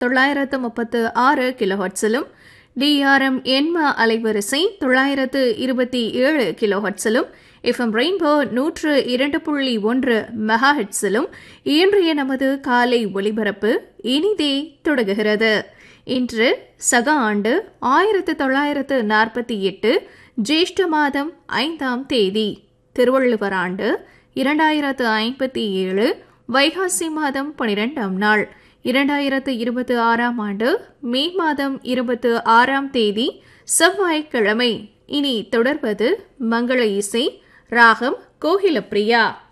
தொள்ளாயிரத்து முப்பத்து ஆறு கிலோஹட்ஸிலும் டிஆர்எம் எண்ம அலைவரிசை தொள்ளாயிரத்து இருபத்தி ஏழு கிலோஹட்ஸிலும் எஃப்எம் ரெயின்போ நூற்று இரண்டு புள்ளி ஒன்று மெகாஹெட்ஸிலும் இன்றைய நமது காலை ஒலிபரப்பு இனிதே தொடங்குகிறது இன்று சக ஆண்டு ஆயிரத்து தொள்ளாயிரத்து நாற்பத்தி எட்டு ஜேஷ்ட மாதம் ஐந்தாம் தேதி திருவள்ளுவர் ஆண்டு இரண்டாயிரத்து ஐம்பத்தி ஏழு வைகாசி மாதம் பனிரெண்டாம் நாள் இரண்டாயிரத்து இருபத்தி ஆறாம் ஆண்டு மே மாதம் இருபத்து ஆறாம் தேதி செவ்வாய்க்கிழமை இனி தொடர்வது மங்கள இசை ராகம் கோகிலப்பிரியா